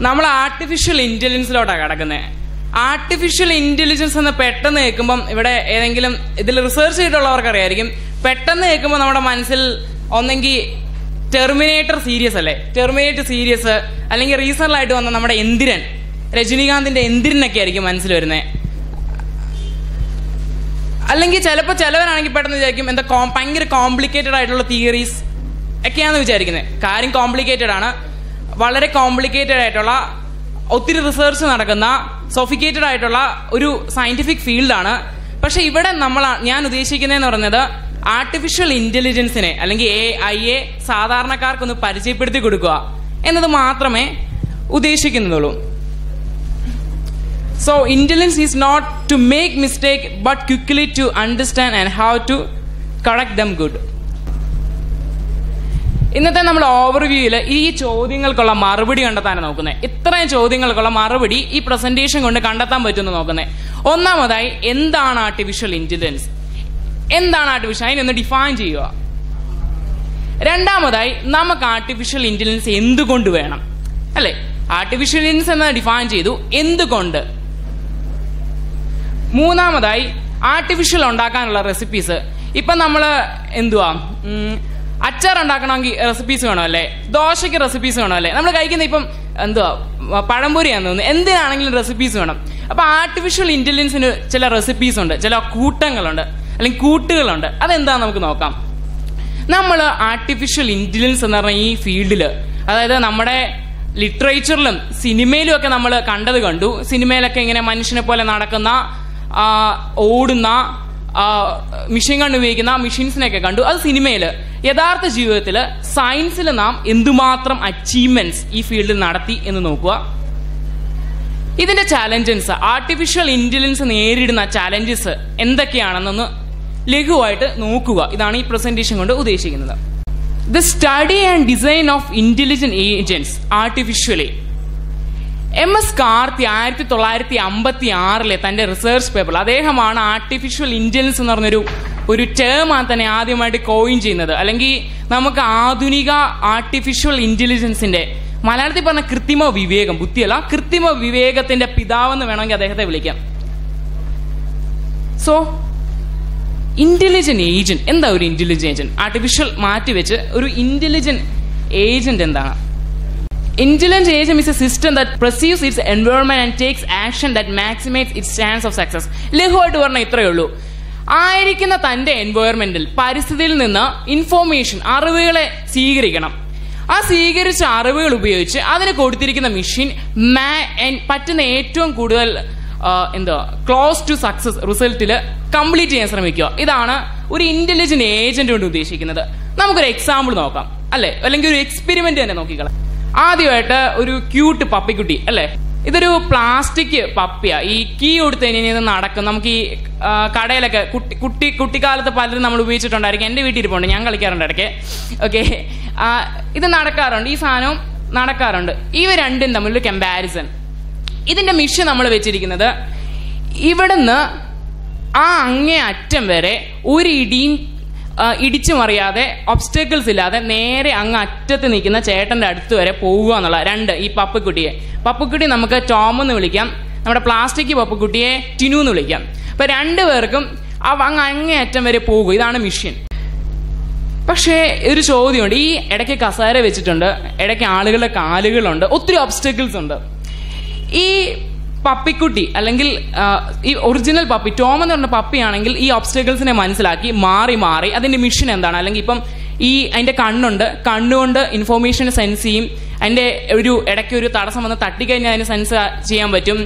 നമ്മൾ ആർട്ടിഫിഷ്യൽ ഇന്റലിജൻസിലോട്ടാണ് കിടക്കുന്നത് artificial intelligence എന്ന് പെട്ടെന്ന് കേൾക്കുമ്പം ഇവിടെ ഏതെങ്കിലും ഇതിൽ റിസർച്ച് ചെയ്തിട്ടുള്ളവർക്ക് അറിയായിരിക്കും പെട്ടെന്ന് കേൾക്കുമ്പോൾ നമ്മുടെ മനസ്സിൽ ഒന്നെങ്കിൽ ടെർമിനേറ്റർ സീരീസ് അല്ലേ ടെർമിനേറ്റർ സീരീസ് അല്ലെങ്കിൽ റീസണൽ ആയിട്ട് വന്ന നമ്മുടെ എന്തിരൻ രജനീകാന്തിന്റെ എന്തിരനൊക്കെ ആയിരിക്കും മനസ്സിൽ വരുന്നത് അല്ലെങ്കിൽ ചിലപ്പോൾ ചിലവരാണെങ്കിൽ പെട്ടെന്ന് വിചാരിക്കും എന്താ കോം ഭയങ്കര കോംപ്ലിക്കേറ്റഡ് ആയിട്ടുള്ള തിയറീസ് ഒക്കെയാണെന്ന് വിചാരിക്കുന്നത് കാര്യം കോംപ്ലിക്കേറ്റഡ് ആണ് വളരെ കോംപ്ലിക്കേറ്റഡ് ആയിട്ടുള്ള ഒത്തിരി റിസർച്ച് നടക്കുന്ന സൊഫിക്കേറ്റഡ് ആയിട്ടുള്ള ഒരു സയന്റിഫിക് ഫീൽഡാണ് പക്ഷെ ഇവിടെ നമ്മൾ ഞാൻ ഉദ്ദേശിക്കുന്നതെന്ന് പറഞ്ഞത് ആർട്ടിഫിഷ്യൽ ഇന്റലിജൻസിനെ അല്ലെങ്കിൽ എ ഐ എ സാധാരണക്കാർക്കൊന്ന് പരിചയപ്പെടുത്തി കൊടുക്കുക എന്നത് മാത്രമേ ഉദ്ദേശിക്കുന്നുള്ളൂ So intelligence is not to make mistake but quickly to understand and how to correct them good. ഇന്നത്തെ നമ്മൾ ഓവർവ്യൂവിൽ ഈ ചോദ്യങ്ങൾക്കുള്ള മറുപടി കണ്ടെത്താനാണ് നോക്കുന്നത് ഇത്രയും ചോദ്യങ്ങൾക്കുള്ള മറുപടി ഈ പ്രസന്റേഷൻ കൊണ്ട് കണ്ടെത്താൻ പറ്റുമെന്ന് നോക്കുന്നത് ഒന്നാമതായി എന്താണ് ആർട്ടിഫിഷ്യൽ ഇന്റലിജൻസ് എന്താണ് ആർട്ടിഫിഷ്യൽ അതിനൊന്ന് ഡിഫൈൻ ചെയ്യുക രണ്ടാമതായി നമുക്ക് ആർട്ടിഫിഷ്യൽ ഇന്റലിജൻസ് എന്തുകൊണ്ട് വേണം അല്ലെ ആർട്ടിഫിഷ്യൽ ഇന്റലിജൻസ് എന്ന് ഡിഫൈൻ ചെയ്തു എന്തുകൊണ്ട് മൂന്നാമതായി ആർട്ടിഫിഷ്യൽ ഉണ്ടാക്കാനുള്ള റെസിപ്പീസ് ഇപ്പൊ നമ്മള് എന്തുവാ ഉം, അച്ചാർ ഉണ്ടാക്കണമെങ്കിൽ റെസിപ്പീസ് വേണമല്ലേ ദോശയ്ക്ക് റെസിപ്പീസ് വേണമല്ലേ നമ്മൾ കഴിക്കുന്ന ഇപ്പം എന്തുവാ പഴംപൊരിയാന്ന് തോന്നുന്നു എന്തിനാണെങ്കിലും റെസിപ്പീസ് വേണം അപ്പൊ ആർട്ടിഫിഷ്യൽ ഇന്റലിജൻസിന് ചില റെസിപ്പീസ് ഉണ്ട് ചില കൂട്ടങ്ങളുണ്ട് അല്ലെങ്കിൽ കൂട്ടുകളുണ്ട് അതെന്താ നമുക്ക് നോക്കാം നമ്മൾ ആർട്ടിഫിഷ്യൽ ഇന്റലിജൻസ് എന്ന് പറഞ്ഞ ഈ ഫീൽഡിൽ അതായത് നമ്മുടെ ലിറ്ററേച്ചറിലും സിനിമയിലും ഒക്കെ നമ്മൾ കണ്ടത് കണ്ടു സിനിമയിലൊക്കെ ഇങ്ങനെ മനുഷ്യനെ പോലെ നടക്കുന്ന ആ, ഓടുന്ന മിഷീൻ കണ്ട് ഉപയോഗിക്കുന്ന മെഷീൻസിനെയൊക്കെ കണ്ടു അത് സിനിമയിൽ യഥാർത്ഥ ജീവിതത്തിൽ സയൻസിൽ നാം എന്തുമാത്രം അച്ചീവ്മെന്റ്സ് ഈ ഫീൽഡിൽ നടത്തി എന്ന് നോക്കുക ഇതിന്റെ ചാലഞ്ചസ് ആർട്ടിഫിഷ്യൽ ഇന്റലിജൻസ് നേരിടുന്ന ചാലഞ്ചസ് എന്തൊക്കെയാണെന്നൊന്ന് ലഘുവായിട്ട് നോക്കുക ഇതാണ് ഈ പ്രസന്റേഷൻ കൊണ്ട് ഉദ്ദേശിക്കുന്നത് the study and design of intelligent agents artificially McCarthy ആയിരത്തി തൊള്ളായിരത്തി അമ്പത്തി ആറിലെ തന്റെ റിസർച്ച് പേപ്പർ അദ്ദേഹമാണ് ആർട്ടിഫിഷ്യൽ ഇന്റലിജൻസ് എന്ന് പറഞ്ഞൊരു ഒരു ടേമാണ് തന്നെ ആദ്യമായിട്ട് കോയിൻ ചെയ്യുന്നത് അല്ലെങ്കിൽ നമുക്ക് ആധുനിക ആർട്ടിഫിഷ്യൽ ഇന്റലിജൻസിന്റെ മലയാളത്തിൽ പറഞ്ഞ കൃത്രിമ വിവേകം ബുദ്ധിയല്ല കൃത്രിമ വിവേകത്തിന്റെ പിതാവെന്ന് വേണമെങ്കിൽ അദ്ദേഹത്തെ വിളിക്കാം സോ ഇന്റലിജന്റ് ഏജന്റ് എന്താ ഒരു ഇന്റലിജന്റ് ഏജന്റ് ആർട്ടിഫിഷ്യൽ മാറ്റിവെച്ച് ഒരു ഇന്റലിജന്റ് ഏജന്റ് എന്താണ് Intelligent agent is a system that perceives its environment and takes action that maximize its chance of success. ലഘുവായിട്ട് പറഞ്ഞാൽ ഇത്രയേ ഉള്ളൂ ആയിരിക്കുന്ന തന്റെ എൻവയോൺമെന്റിൽ പരിസ്ഥിതിയിൽ നിന്ന് ഇൻഫോർമേഷൻ അറിവുകളെ സ്വീകരിക്കണം ആ സ്വീകരിച്ച അറിവുകൾ ഉപയോഗിച്ച് അതിന് കൊടുത്തിരിക്കുന്ന മെഷീൻ പറ്റുന്ന ഏറ്റവും കൂടുതൽ ആ, എന്താ ക്ലോസ് ടു സക്സസ് റിസൾട്ടിൽ കംപ്ലീറ്റ് ചെയ്യാൻ ശ്രമിക്കുക ഇതാണ് ഒരു ഇന്റലിജന്റ് ഏജന്റ് കൊണ്ട് ഉദ്ദേശിക്കുന്നത് നമുക്കൊരു എക്സാമ്പിൾ നോക്കാം അല്ലെ അല്ലെങ്കിൽ ഒരു എക്സ്പെരിമെന്റ് തന്നെ നോക്കിക്കളാം ആദ്യമായിട്ട് ഒരു ക്യൂട്ട് പപ്പിക്കുട്ടി അല്ലെ ഇതൊരു പ്ലാസ്റ്റിക് പപ്പിയാ ഈ കീ കൊടുത്ത് കഴിഞ്ഞ് ഇത് നടക്കും നമുക്ക് ഈ ആ, കടയിലൊക്കെ കുട്ടി കുട്ടി കുട്ടിക്കാലത്ത് പലരും നമ്മൾ ഉപയോഗിച്ചിട്ടുണ്ടായിരിക്കും എന്റെ വീട്ടിൽ ഇരിപ്പുണ്ട് ഞാൻ കളിക്കാറുണ്ട് ഇടയ്ക്ക് ഓക്കെ ഇത് നടക്കാറുണ്ട് ഈ സാധനം നടക്കാറുണ്ട് ഇവ രണ്ടും തമ്മിലൊരു കമ്പാരിസൺ ഇതിന്റെ മിഷൻ നമ്മൾ വെച്ചിരിക്കുന്നത് ഇവിടുന്ന് ആ അങ്ങേ അറ്റം വരെ ഒരു ഇടിയും ആ, ഇടിച്ചു മറിയാതെ ഒബ്സ്റ്റക്കിൾസ് ഇല്ലാതെ നേരെ അങ്ങ് അറ്റത്ത് നിൽക്കുന്ന ചേട്ടന്റെ അടുത്ത് വരെ പോവുക എന്നുള്ള രണ്ട് ഈ പപ്പക്കുട്ടിയെ പപ്പക്കുട്ടി നമുക്ക് ടോം എന്ന് വിളിക്കാം നമ്മുടെ പ്ലാസ്റ്റിക് പപ്പക്കുട്ടിയെ ടിനു എന്ന് വിളിക്കാം അപ്പൊ രണ്ടുപേർക്കും അവ അങ്ങ് അങ്ങേ അറ്റം വരെ പോകും ഇതാണ് മിഷൻ പക്ഷേ ഒരു ചോദ്യമുണ്ട് ഈ ഇടയ്ക്ക് കസേര വെച്ചിട്ടുണ്ട് ഇടയ്ക്ക് ആളുകളുടെ കാലുകളുണ്ട് ഒത്തിരി ഒബ്സ്റ്റക്കിൾസ് ഉണ്ട് ഈ പപ്പിക്കുട്ടി അല്ലെങ്കിൽ ആ, ഈ ഒറിജിനൽ പപ്പി ടോം എന്ന് പറഞ്ഞ പപ്പിയാണെങ്കിൽ ഈ ഒബ്സ്റ്റക്കിൾസിനെ മനസ്സിലാക്കി മാറി മാറി അതിന്റെ മിഷൻ എന്താണ് അല്ലെങ്കിൽ ഇപ്പം ഈ അതിന്റെ കണ്ണുണ്ട് കണ്ണുകൊണ്ട് ഇൻഫോർമേഷൻ സെൻസ് ചെയ്യും അതിന്റെ ഒരു ഇടയ്ക്ക് ഒരു തടസ്സം വന്ന് തട്ടിക്കഴിഞ്ഞാൽ അതിന് സെൻസ് ചെയ്യാൻ പറ്റും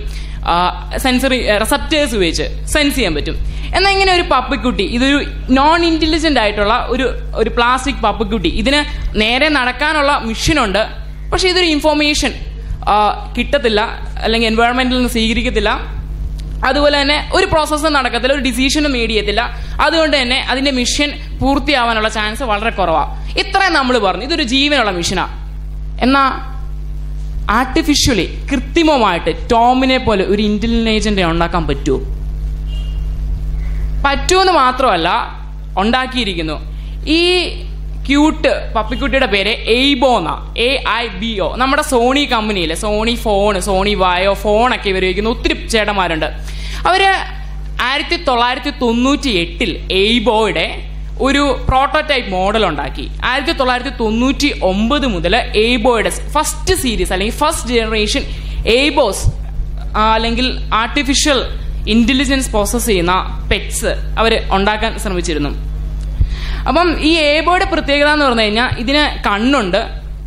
സെൻസറി റിസപ്റ്റേഴ്സ് ഉപയോഗിച്ച് സെൻസ് ചെയ്യാൻ പറ്റും എന്നാൽ ഇങ്ങനെ ഒരു പപ്പിക്കുട്ടി ഇതൊരു നോൺ ഇന്റലിജന്റ് ആയിട്ടുള്ള ഒരു ഒരു പ്ലാസ്റ്റിക് പപ്പിക്കുട്ടി ഇതിന് നേരെ നടക്കാനുള്ള മിഷനുണ്ട് പക്ഷെ ഇതൊരു ഇൻഫോർമേഷൻ കിട്ടത്തില്ല അല്ലെങ്കിൽ എൻവയോൺമെന്റിൽ നിന്ന് സ്വീകരിക്കത്തില്ല അതുപോലെ തന്നെ ഒരു പ്രോസസ്സും നടക്കത്തില്ല ഒരു ഡിസിഷനും മേഡ് ചെയ്യത്തില്ല അതുകൊണ്ട് തന്നെ അതിന്റെ മിഷൻ പൂർത്തിയാവാനുള്ള ചാൻസ് വളരെ കുറവാണ് ഇത്രയും നമ്മൾ പറഞ്ഞു ഇതൊരു ജീവനുള്ള മിഷനാ എന്നാ ആർട്ടിഫിഷ്യലി കൃത്രിമമായിട്ട് ടോമിനെ പോലെ ഒരു ഇന്റലിജന്റ് ഏജന്റിനെ ഉണ്ടാക്കാൻ പറ്റുമോ പറ്റുമെന്ന് മാത്രമല്ല ഉണ്ടാക്കിയിരിക്കുന്നു ഈ ക്യൂട്ട് പപ്പിക്കുട്ടിയുടെ പേര് എയ്ബോ എന്നാ എ ഐ ബി ഒ നമ്മുടെ സോണി കമ്പനിയിലെ സോണി ഫോൺ സോണി വയോ ഫോണൊക്കെ ഇവർ ഉപയോഗിക്കുന്ന ഒത്തിരി ചേട്ടന്മാരുണ്ട് അവര് ആയിരത്തി തൊള്ളായിരത്തി തൊണ്ണൂറ്റി എട്ടിൽ എയ്ബോയുടെ ഒരു പ്രോട്ടോടൈപ്പ് മോഡൽ ഉണ്ടാക്കി ആയിരത്തി തൊള്ളായിരത്തി തൊണ്ണൂറ്റി ഒമ്പത് മുതൽ എയ്ബോയുടെ ഫസ്റ്റ് സീരീസ് അല്ലെങ്കിൽ ഫസ്റ്റ് ജനറേഷൻ എയ്ബോസ് അല്ലെങ്കിൽ ആർട്ടിഫിഷ്യൽ ഇന്റലിജൻസ് പ്രോസസ് ചെയ്യുന്ന പെറ്റ്സ് അവർ ഉണ്ടാക്കാൻ ശ്രമിച്ചിരുന്നു അപ്പം ഈ ഏബോയുടെ പ്രത്യേകത എന്ന് പറഞ്ഞു കഴിഞ്ഞാൽ ഇതിന് കണ്ണുണ്ട്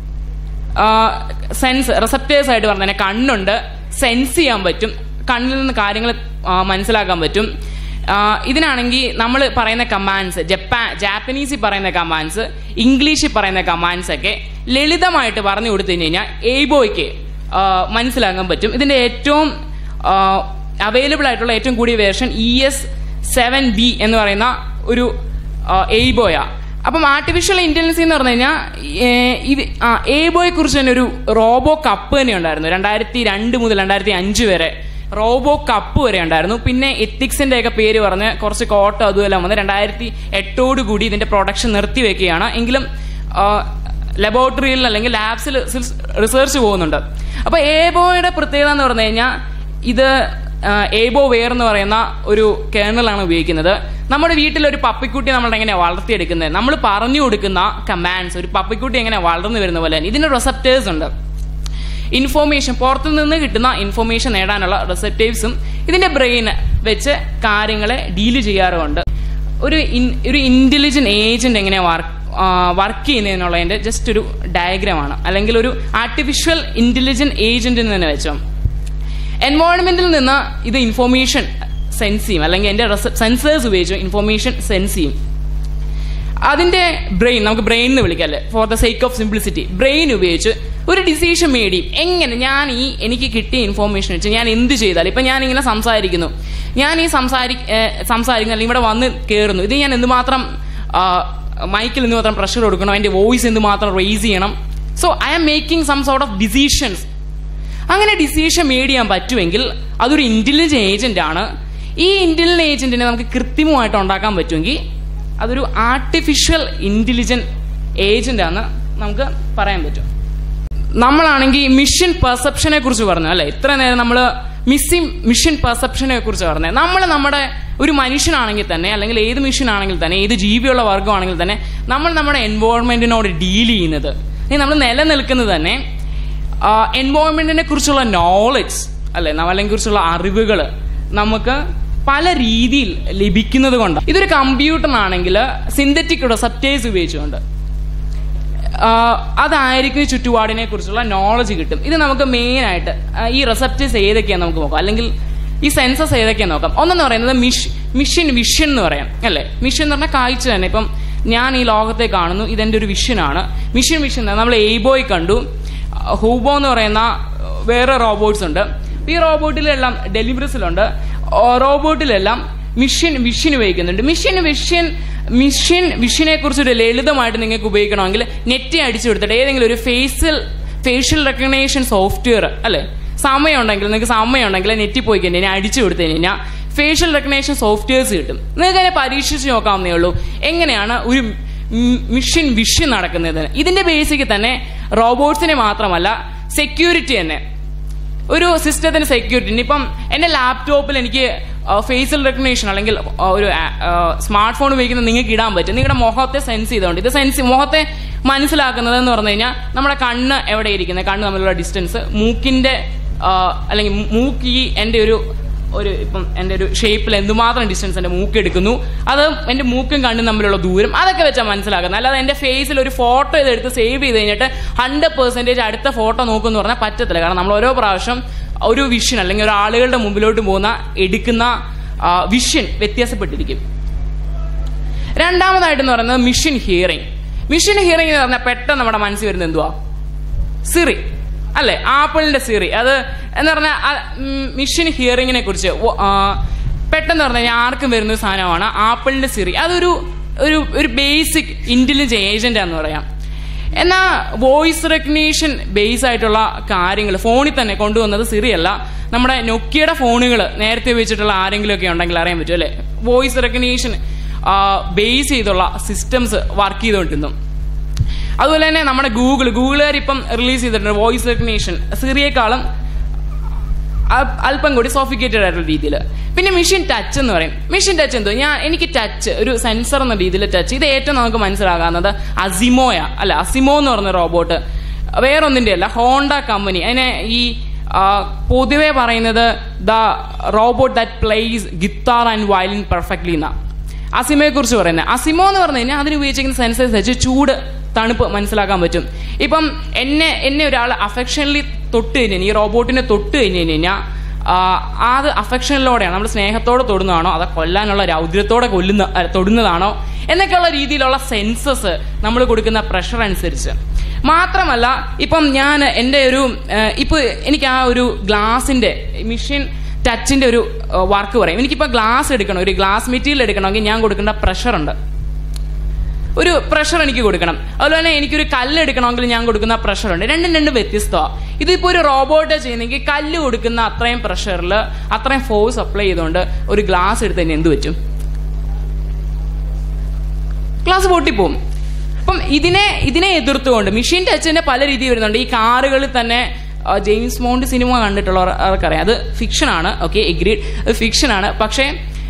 സെൻസ് റിസപ്റ്റേഴ്സ് ആയിട്ട് പറഞ്ഞാൽ കണ്ണുണ്ട് സെൻസ് ചെയ്യാൻ പറ്റും കണ്ണിൽ നിന്ന് കാര്യങ്ങൾ മനസ്സിലാക്കാൻ പറ്റും ആ, ഇതിനാണെങ്കിൽ നമ്മൾ പറയുന്ന കമാൻഡ്സ് ജപ്പാൻ ജാപ്പനീസിൽ പറയുന്ന കമാൻഡ്സ് ഇംഗ്ലീഷിൽ പറയുന്ന കമാൻഡ്സ് ഒക്കെ ലളിതമായിട്ട് പറഞ്ഞു കൊടുത്തു കഴിഞ്ഞാൽ എയ്ബോയ്ക്ക് മനസ്സിലാക്കാൻ പറ്റും ഇതിന്റെ ഏറ്റവും അവൈലബിൾ ആയിട്ടുള്ള ഏറ്റവും കൂടിയ version E S seven B എന്ന് പറയുന്ന ഒരു എയ്ബോയ അപ്പം ആർട്ടിഫിഷ്യൽ ഇന്റലിജൻസ് എന്ന് പറഞ്ഞു കഴിഞ്ഞാൽ ഇത് എയ്ബോയെ കുറിച്ച് തന്നെ ഒരു റോബോ കപ്പ് തന്നെ ഉണ്ടായിരുന്നു രണ്ടായിരത്തി രണ്ട് മുതൽ രണ്ടായിരത്തി അഞ്ച് വരെ റോബോ കപ്പ് വരെ ഉണ്ടായിരുന്നു പിന്നെ എത്തിക്സിന്റെ ഒക്കെ പേര് പറഞ്ഞ് കുറച്ച് കോട്ടോ അതുമെല്ലാം വന്ന് രണ്ടായിരത്തി എട്ടോടുകൂടി ഇതിന്റെ പ്രൊഡക്ഷൻ നിർത്തിവെക്കുകയാണ് എങ്കിലും ലബോറട്ടറിയിൽ അല്ലെങ്കിൽ ലാബ്സിൽ റിസർച്ച് പോകുന്നുണ്ട് അപ്പൊ ഏബോയുടെ പ്രത്യേകത എന്ന് പറഞ്ഞു കഴിഞ്ഞാൽ ഇത് ഏബോ വെയർ എന്ന് പറയുന്ന ഒരു കേണലാണ് ഉപയോഗിക്കുന്നത് നമ്മുടെ വീട്ടിൽ ഒരു പപ്പിക്കുട്ടി നമ്മൾ എങ്ങനെ വളർത്തിയെടുക്കുന്നത് നമ്മൾ പറഞ്ഞു കൊടുക്കുന്ന കമാൻഡ്സ് ഒരു പപ്പിക്കുട്ടി എങ്ങനെ വളർന്നു വരുന്ന പോലെ തന്നെ ഇതിന് റെസപ്റ്റേഴ്സ് ഉണ്ട് ഇൻഫോർമേഷൻ പുറത്തു നിന്ന് കിട്ടുന്ന ഇൻഫോർമേഷൻ നേടാനുള്ള റിസപ്റ്റീവ്സും ഇതിന്റെ ബ്രെയിൻ വെച്ച് കാര്യങ്ങളെ ഡീല് ചെയ്യാറുമുണ്ട് ഒരു ഇൻ- ഒരു ഇന്റലിജന്റ് ഏജന്റ് എങ്ങനെ വർക്ക് വർക്ക് ചെയ്യുന്നതിനുള്ളതിന്റെ ജസ്റ്റ് ഒരു ഡയഗ്രമാണ് അല്ലെങ്കിൽ ഒരു ആർട്ടിഫിഷ്യൽ ഇന്റലിജന്റ് ഏജന്റ് എന്ന് തന്നെ വെച്ചോ എൻവയോൺമെന്റിൽ നിന്ന് ഇത് ഇൻഫോർമേഷൻ സെൻസ് ചെയ്യും അല്ലെങ്കിൽ എന്റെ സെൻസേഴ്സ് ഉപയോഗിച്ച് ഇൻഫോർമേഷൻ സെൻസ് ചെയ്യും അതിന്റെ ബ്രെയിൻ നമുക്ക് ബ്രെയിൻ എന്ന് വിളിക്കല്ലേ for the sake of simplicity brain ഉപയോഗിച്ച് ഒരു ഡിസിഷൻ മേടി എങ്ങനെ ഞാൻ ഈ എനിക്ക് കിട്ടിയ ഇൻഫോർമേഷൻ വെച്ച് ഞാൻ എന്ത് ചെയ്താൽ ഇപ്പൊ ഞാൻ ഇങ്ങനെ സംസാരിക്കുന്നു ഞാൻ ഈ സംസാരി ഏഹ് സംസാരിക്കുന്ന അല്ലെങ്കിൽ ഇവിടെ വന്ന് കയറുന്നു ഇത് ഞാൻ എന്തുമാത്രം മൈക്കിൽ എന്തുമാത്രം പ്രഷർ കൊടുക്കണം അതിന്റെ വോയിസ് എന്തുമാത്രം റേസ് ചെയ്യണം so I am making some sort of decisions അങ്ങനെ ഡിസിഷൻ മേഡ് ചെയ്യാൻ പറ്റുമെങ്കിൽ അതൊരു ഇന്റലിജന്റ് ഏജന്റ് ആണ് ഈ ഇന്റലിജന്റ് ഏജന്റിനെ നമുക്ക് കൃത്രിമമായിട്ട് ഉണ്ടാക്കാൻ പറ്റുമെങ്കിൽ അതൊരു ആർട്ടിഫിഷ്യൽ ഇന്റലിജന്റ് ഏജന്റ് ആണ് നമുക്ക് പറയാൻ പറ്റും നമ്മളാണെങ്കിൽ മിഷൻ പെർസെപ്ഷനെ കുറിച്ച് പറഞ്ഞു അല്ലെ ഇത്ര നേരം നമ്മൾ മിസ്സിംഗ് മിഷൻ പെർസെപ്ഷനെ കുറിച്ച് പറഞ്ഞത് നമ്മൾ നമ്മുടെ ഒരു മനുഷ്യനാണെങ്കിൽ തന്നെ അല്ലെങ്കിൽ ഏത് മിഷൻ ആണെങ്കിൽ തന്നെ ഏത് ജീവിയുള്ള വർഗമാണെങ്കിൽ തന്നെ നമ്മൾ നമ്മുടെ എൻവയോൺമെന്റിനോട് ഡീൽ ചെയ്യുന്നത് നമ്മൾ നിലനിൽക്കുന്നത് തന്നെ എൻവയോൺമെന്റിനെ കുറിച്ചുള്ള നോളജ് അല്ലെ നമ്മളെ കുറിച്ചുള്ള അറിവുകൾ നമുക്ക് പല രീതിയിൽ ലഭിക്കുന്നത് കൊണ്ട് ഇതൊരു കമ്പ്യൂട്ടറാണെങ്കിൽ സിന്തറ്റിക് റിസപ്റ്റേഴ്സ് ഉപയോഗിച്ചുകൊണ്ട് ആഹ് അതായിരിക്കും ഈ ചുറ്റുപാടിനെ കുറിച്ചുള്ള നോളജ് കിട്ടും ഇത് നമുക്ക് മെയിൻ ആയിട്ട് ആഹ് ഈ റിസപ്റ്റേഴ്സ് ഏതൊക്കെയാന്ന് നമുക്ക് നോക്കാം അല്ലെങ്കിൽ ഈ സെൻസസ് ഏതൊക്കെയാന്ന് നോക്കാം ഒന്നെന്ന് പറയുന്നത് മിഷ് മിഷൻ വിഷൻ എന്ന് പറയാം അല്ലേ മിഷൻ എന്ന് പറഞ്ഞാൽ കാഴ്ച തന്നെ ഇപ്പം ഞാൻ ഈ ലോകത്തെ കാണുന്നു ഇതെന്റെ ഒരു വിഷനാണ് മിഷൻ വിഷൻ നമ്മൾ എയ്ബോയ് കണ്ടു ഹൂബോ എന്ന് പറയുന്ന വേറെ റോബോട്ട്സ് ഉണ്ട് ഈ റോബോട്ടിലെല്ലാം ഡെലിവറീസിലുണ്ട് റോബോട്ടിലെല്ലാം മിഷൻ വിഷൻ ഉപയോഗിക്കുന്നുണ്ട് മിഷൻ വിഷൻ മിഷൻ വിഷനെ കുറിച്ച് ഒരു ലളിതമായിട്ട് നിങ്ങൾക്ക് ഉപയോഗിക്കണമെങ്കിൽ നെറ്റ് അടിച്ചു കൊടുത്തിട്ട് ഏതെങ്കിലും ഒരു ഫേഷ്യൽ ഫേഷ്യൽ റെക്കഗ്നേഷൻ സോഫ്റ്റ്വെയർ അല്ലെ സമയം ഉണ്ടെങ്കിൽ നിങ്ങൾക്ക് സമയം ഉണ്ടെങ്കിൽ നെറ്റിൽ പോയി കഴിഞ്ഞാൽ അടിച്ചു കൊടുത്തു കഴിഞ്ഞാൽ ഫേഷ്യൽ റെക്കഗ്നേഷൻ സോഫ്റ്റ്വെയർസ് കിട്ടും നിങ്ങൾക്ക് അതിനെ പരീക്ഷിച്ച് നോക്കാവുന്നേ ഉള്ളൂ എങ്ങനെയാണ് ഒരു മിഷൻ വിഷൻ നടക്കുന്നത് ഇതിന്റെ ബേസിക്ക് തന്നെ റോബോട്ട്സിനെ മാത്രമല്ല സെക്യൂരിറ്റി തന്നെ ഒരു സിസ്റ്റത്തിന് സെക്യൂരിറ്റി ഇപ്പം എന്റെ ലാപ്ടോപ്പിൽ എനിക്ക് ഫേഷ്യൽ റെക്കഗ്നേഷൻ അല്ലെങ്കിൽ ആ, ഒരു സ്മാർട്ട് ഫോൺ ഉപയോഗിക്കുന്നത് നിങ്ങൾക്ക് ഇടാൻ പറ്റും നിങ്ങളുടെ മുഖത്തെ സെൻസ് ചെയ്തുകൊണ്ട് ഇത് സെൻസ് മുഖത്തെ മനസ്സിലാക്കുന്നത് എന്ന് പറഞ്ഞു കഴിഞ്ഞാൽ നമ്മുടെ കണ്ണ് എവിടെ ഇരിക്കുന്നത് കണ്ണ് തമ്മിലുള്ള ഡിസ്റ്റൻസ് മൂക്കിന്റെ ആ, അല്ലെങ്കിൽ മൂക്ക് ഈ എന്റെ ഒരു ഒരു ഇപ്പം എന്റെ ഒരു ഷേപ്പിൽ എന്തുമാത്രം ഡിസ്റ്റൻസ് എന്റെ മൂക്ക് എടുക്കുന്നു അത് എന്റെ മൂക്കും കണ്ണും തമ്മിലുള്ള ദൂരം അതൊക്കെ വെച്ചാൽ മനസ്സിലാക്കുന്നത് അല്ലാതെ എന്റെ ഫേസിൽ ഒരു ഫോട്ടോ ഇതെടുത്ത് സേവ് ചെയ്ത് കഴിഞ്ഞിട്ട് ഹൺഡ്രഡ് പെർസെന്റേജ് അടുത്ത ഫോട്ടോ നോക്കുമെന്ന് പറഞ്ഞാൽ പറ്റത്തില്ല കാരണം നമ്മൾ ഓരോ പ്രാവശ്യം ഒരു വിഷൻ അല്ലെങ്കിൽ ഒരു ആളുകളുടെ മുമ്പിലോട്ട് പോകുന്ന എടുക്കുന്ന വിഷൻ വ്യത്യാസപ്പെട്ടിരിക്കും രണ്ടാമതായിട്ടെന്ന് പറയുന്നത് മിഷൻ ഹിയറിംഗ് മിഷൻ ഹിയറിംഗ് എന്ന് പറഞ്ഞാൽ പെട്ടെന്ന് നമ്മുടെ മനസ്സിൽ വരുന്നത് എന്തുവാ സിറി അല്ലെ ആപ്പിളിന്റെ സിറി അത് എന്ന് പറഞ്ഞാൽ മിഷൻ ഹിയറിങ്ങിനെ കുറിച്ച് ഒ- ആ, പെട്ടെന്ന് പറഞ്ഞു കഴിഞ്ഞാൽ ആർക്കും വരുന്ന ഒരു സാധനമാണ് ആപ്പിളിന്റെ സിറി അതൊരു ഒരു ഒരു ബേസിക് ഇന്റലിജന്റ് ഏജന്റ് എന്ന് പറയാം എന്നാ വോയിസ് റെക്കഗ്നീഷൻ ബേസ് ആയിട്ടുള്ള കാര്യങ്ങൾ ഫോണിൽ തന്നെ കൊണ്ടുവന്നത് സിറി അല്ല നമ്മുടെ നൊക്കിയുടെ ഫോണുകൾ നേരത്തെ ഉപയോഗിച്ചിട്ടുള്ള ആരെങ്കിലും ഒക്കെ ഉണ്ടെങ്കിൽ അറിയാൻ പറ്റും അല്ലെ വോയിസ് റെക്കഗ്നീഷൻ ബേസ് ചെയ്തുള്ള സിസ്റ്റംസ് വർക്ക് ചെയ്തുകൊണ്ടിരുന്നു അതുപോലെ തന്നെ നമ്മുടെ ഗൂഗിൾ ഗൂഗിളുകാർ ഇപ്പം റിലീസ് ചെയ്തിട്ടുണ്ട് വോയിസ് റെക്കഗ്നേഷൻ സിറിയേക്കാളും അ- അല്പം കൂടി സോഫിക്കേറ്റഡ് ആയിട്ടുള്ള രീതിയിൽ പിന്നെ മെഷീൻ ടച്ച് എന്ന് പറയും മെഷീൻ ടച്ച് എന്തോ ഞാൻ എനിക്ക് ടച്ച് ഒരു സെൻസർ എന്ന രീതിയിൽ ടച്ച് ഇത് ഏറ്റവും നമുക്ക് മനസ്സിലാകാവുന്നത് അസിമോയ അല്ല അസിമോ എന്ന് പറഞ്ഞ റോബോട്ട് വേറൊന്നിന്റെ അല്ല ഹോണ്ട കമ്പനി അതിനെ ഈ ആ, പൊതുവെ പറയുന്നത് the robot that plays guitar and violin perfectly എന്നാ അസിമയെ കുറിച്ച് പറയുന്നത് അസിമോ എന്ന് പറഞ്ഞു കഴിഞ്ഞാൽ അതിന് ഉപയോഗിച്ചിരിക്കുന്ന സെൻസേഴ്സ് വെച്ച് ചൂട് തണുപ്പ് മനസ്സിലാക്കാൻ പറ്റും ഇപ്പം എന്നെ എന്നെ ഒരാൾ അഫെക്ഷനിൽ തൊട്ട് കഴിഞ്ഞാൽ ഈ റോബോട്ടിനെ തൊട്ട് കഴിഞ്ഞ് കഴിഞ്ഞാൽ അത് അഫെക്ഷനിലൂടെയാണ് നമ്മൾ സ്നേഹത്തോടെ തൊടുന്നതാണോ അതോ കൊല്ലാനുള്ള രൗദ്രത്തോടെ കൊല്ലുന്ന അല്ല, തൊടുന്നതാണോ എന്നൊക്കെയുള്ള രീതിയിലുള്ള സെൻസസ് നമ്മൾ കൊടുക്കുന്ന പ്രഷർ അനുസരിച്ച് മാത്രമല്ല ഇപ്പം ഞാൻ എൻ്റെ ഒരു ഇപ്പൊ എനിക്ക് ആ ഒരു ഗ്ലാസിന്റെ മിഷ്യൻ ടച്ചിന്റെ ഒരു വർക്ക് പറയും എനിക്കിപ്പോൾ ഗ്ലാസ് എടുക്കണം ഒരു ഗ്ലാസ് മെറ്റീരിയൽ എടുക്കണമെങ്കിൽ ഞാൻ കൊടുക്കേണ്ട പ്രഷർ ഉണ്ട് ഒരു പ്രഷർ എനിക്ക് കൊടുക്കണം അതുപോലെ തന്നെ എനിക്കൊരു കല്ല് എടുക്കണമെങ്കിൽ ഞാൻ കൊടുക്കുന്ന പ്രഷർ ഉണ്ട് രണ്ടും രണ്ടും വ്യത്യസ്തമാണ് ഇതിപ്പോൾ ഒരു റോബോട്ട് ചെയ്യുന്നെങ്കിൽ കല്ല് കൊടുക്കുന്ന അത്രയും പ്രഷറിൽ അത്രയും ഫോഴ്സ് അപ്ലൈ ചെയ്തുകൊണ്ട് ഒരു ഗ്ലാസ് എടുത്ത് തന്നെ എന്ത് പറ്റും ഗ്ലാസ് പൊട്ടിപ്പോവും അപ്പം ഇതിനെ ഇതിനെ എതിർത്തുകൊണ്ട് മെഷീൻ ടച്ചിന്റെ പല രീതി വരുന്നുണ്ട് ഈ കാറുകളിൽ തന്നെ ആ, ജെയിംസ് മോണ്ട് സിനിമ കണ്ടിട്ടുള്ളവർ അവർക്കറിയാം അത് ഫിക്ഷനാണ് ഓക്കെ എഗ്രീഡ് അത് ഫിക്ഷനാണ് പക്ഷേ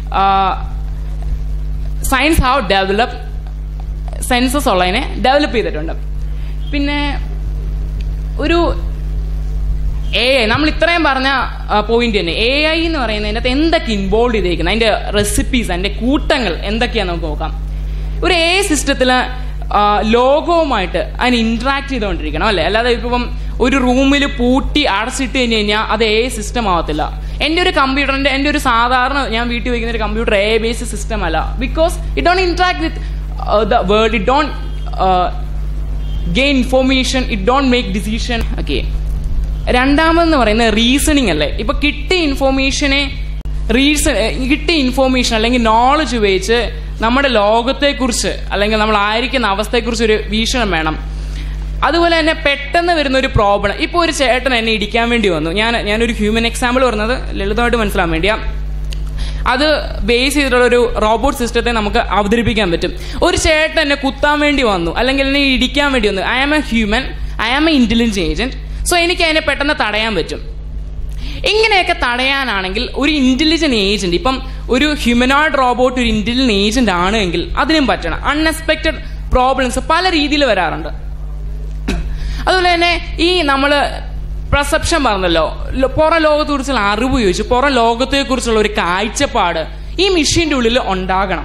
സയൻസ് ഹാവ് ഡെവലപ്പ് സെൻസസ് ഉള്ളതിനെ ഡെവലപ്പ് ചെയ്തിട്ടുണ്ട് പിന്നെ ഒരു എ ഐ നമ്മൾ ഇത്രയും പറഞ്ഞ പോയിന്റ് തന്നെ എ ഐ എന്ന് പറയുന്നതിൻ്റെ അകത്ത് എന്തൊക്കെ ഇൻവോൾവ് ചെയ്തേക്കുന്നത് അതിന്റെ റെസിപ്പീസ് അതിന്റെ കൂട്ടങ്ങൾ എന്തൊക്കെയാന്ന് നമുക്ക് നോക്കാം ഒരു എ സിസ്റ്റത്തിൽ ലോകവുമായിട്ട് അതിന് ഇന്ററാക്ട് ചെയ്തുകൊണ്ടിരിക്കണം അല്ലേ അല്ലാതെ ഇപ്പം ഒരു റൂമിൽ പൂട്ടി അടച്ചിട്ട് കഴിഞ്ഞ് കഴിഞ്ഞാൽ അത് എ സിസ്റ്റം ആവത്തില്ല എൻ്റെ ഒരു കമ്പ്യൂട്ടറിന്റെ എൻ്റെ ഒരു സാധാരണ ഞാൻ വീട്ടിൽ വയ്ക്കുന്ന ഒരു കമ്പ്യൂട്ടർ എ ബേസ്ഡ് സിസ്റ്റം അല്ല because it don't interact with the world it don't gain information it don't make decision okay രണ്ടാമതെന്ന് പറയുന്നത് റീസണിങ് അല്ലേ ഇപ്പൊ കിട്ടിയ ഇൻഫോർമേഷനെ റീസൺ കിട്ടിയ ഇൻഫോർമേഷൻ അല്ലെങ്കിൽ നോളജ് ഉപയോഗിച്ച് നമ്മുടെ ലോകത്തെക്കുറിച്ച് അല്ലെങ്കിൽ നമ്മൾ ആയിരിക്കുന്ന അവസ്ഥയെക്കുറിച്ച് ഒരു വീക്ഷണം വേണം അതുപോലെ തന്നെ പെട്ടെന്ന് വരുന്ന ഒരു പ്രോബ്ലം ഇപ്പോൾ ഒരു ചേട്ടൻ എന്നെ ഇടിക്കാൻ വേണ്ടി വന്നു ഞാൻ ഞാനൊരു ഹ്യൂമൻ എക്സാമ്പിൾ പറഞ്ഞത് ലളിതമായിട്ട് മനസ്സിലാൻ വേണ്ടിയാ അത് ബേസ് ചെയ്തിട്ടുള്ള ഒരു റോബോട്ട് സിസ്റ്റത്തെ നമുക്ക് അവതരിപ്പിക്കാൻ പറ്റും ഒരു ചേട്ടൻ എന്നെ കുത്താൻ വേണ്ടി വന്നു അല്ലെങ്കിൽ എന്നെ ഇടിക്കാൻ വേണ്ടി വന്നു I am a human I am a intelligent agent so എനിക്ക് അതിനെ പെട്ടെന്ന് തടയാൻ പറ്റും ഇങ്ങനെയൊക്കെ തടയാനാണെങ്കിൽ ഒരു ഇന്റലിജന്റ് ഏജന്റ് ഇപ്പം ഒരു ഹ്യൂമനോയിഡ് റോബോട്ട് ഒരു ഇന്റലിജന്റ് ഏജന്റ് ആണ് എങ്കിൽ അതിനും പറ്റണം അൺഎക്സ്പെക്ടഡ് പ്രോബ്ലംസ് പല രീതിയിൽ വരാറുണ്ട് അതുപോലെ തന്നെ ഈ നമ്മൾ പ്രസപ്ഷൻ പറഞ്ഞല്ലോ ലോ- പുറം ലോകത്തെക്കുറിച്ചുള്ള അറിവ് ചോദിച്ചു പുറം ലോകത്തെക്കുറിച്ചുള്ള ഒരു കാഴ്ചപ്പാട് ഈ മെഷീന്റെ ഉള്ളിൽ ഉണ്ടാകണം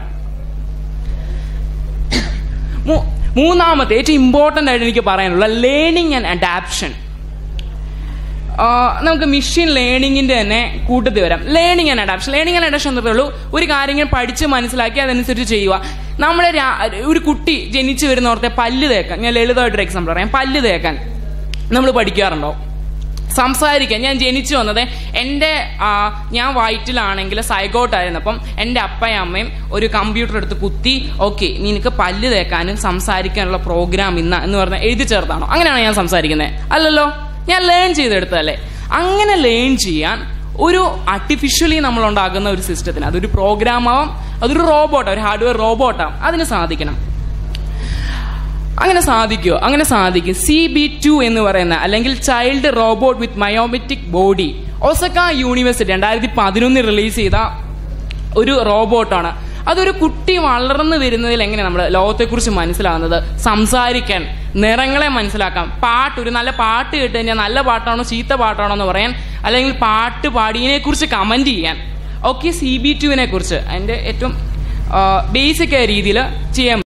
മൂ- മൂന്നാമത്തെ ഏറ്റവും ഇമ്പോർട്ടന്റ് ആയിട്ട് എനിക്ക് പറയാനുള്ള ലേണിംഗ് ആൻഡ് അഡാപ്ഷൻ നമുക്ക് മെഷീൻ ലേണിംഗിന്റെ തന്നെ കൂട്ടത്തിൽ വരാം learning and adaptation learning and adaptation എന്നതേ ഉള്ളൂ ഒരു കാര്യം പഠിച്ച് മനസ്സിലാക്കി അതനുസരിച്ച് ചെയ്യുക നമ്മളെ രാ- ഒരു കുട്ടി ജനിച്ചു വരുന്നോർത്തെ പല്ല് തേക്കാൻ ഞാൻ ലളിതമായിട്ടൊരു എക്സാമ്പിൾ പറയാം പല്ല് തേക്കാൻ നമ്മൾ പഠിക്കാറുണ്ടോ സംസാരിക്കാൻ ഞാൻ ജനിച്ചു വന്നത് എൻ്റെ ആ, ഞാൻ വയറ്റിലാണെങ്കിൽ സൈഗോട്ടായിരുന്നപ്പം എൻ്റെ അപ്പയും അമ്മയും ഒരു കമ്പ്യൂട്ടർ എടുത്ത് കുത്തി ഓക്കെ നിനക്ക് പല്ല് തേക്കാനും സംസാരിക്കാനുള്ള പ്രോഗ്രാം ഇന്ന എന്ന് പറഞ്ഞാൽ എഴുതി ചേർത്താണോ അങ്ങനെയാണോ ഞാൻ സംസാരിക്കുന്നത് അല്ലല്ലോ ഞാൻ ലേൺ ചെയ്തെടുത്തതല്ലേ അങ്ങനെ ലേൺ ചെയ്യാൻ ഒരു ആർട്ടിഫിഷ്യലി നമ്മൾ ഉണ്ടാക്കുന്ന ഒരു സിസ്റ്റത്തിന് അതൊരു പ്രോഗ്രാം ആവാം അതൊരു റോബോട്ടാണ് ഒരു ഹാർഡ്വെയർ റോബോട്ടാവും അതിന് സാധിക്കണം അങ്ങനെ സാധിക്കുമോ അങ്ങനെ സാധിക്കും സി ബി ടു എന്ന് പറയുന്ന അല്ലെങ്കിൽ child robot with biomimetic body Osaka University രണ്ടായിരത്തി പതിനൊന്നിൽ റിലീസ് ചെയ്ത ഒരു റോബോട്ടാണ് അതൊരു കുട്ടി വളർന്നു വരുന്നതിൽ എങ്ങനെ നമ്മൾ ലോകത്തെക്കുറിച്ച് മനസ്സിലാകുന്നത് സംസാരിക്കാൻ നിറങ്ങളെ മനസ്സിലാക്കാം പാട്ട് ഒരു നല്ല പാട്ട് കേട്ട് കഴിഞ്ഞാൽ നല്ല പാട്ടാണോ ചീത്ത പാട്ടാണോ എന്ന് പറയാൻ അല്ലെങ്കിൽ പാട്ട് പാടിയതിനെ കുറിച്ച് കമന്റ് ചെയ്യാൻ ഒക്കെ സി ബി ടുവിനെ കുറിച്ച് അതിന്റെ ഏറ്റവും ബേസിക് ആയ രീതിയിൽ ചെയ്യാൻ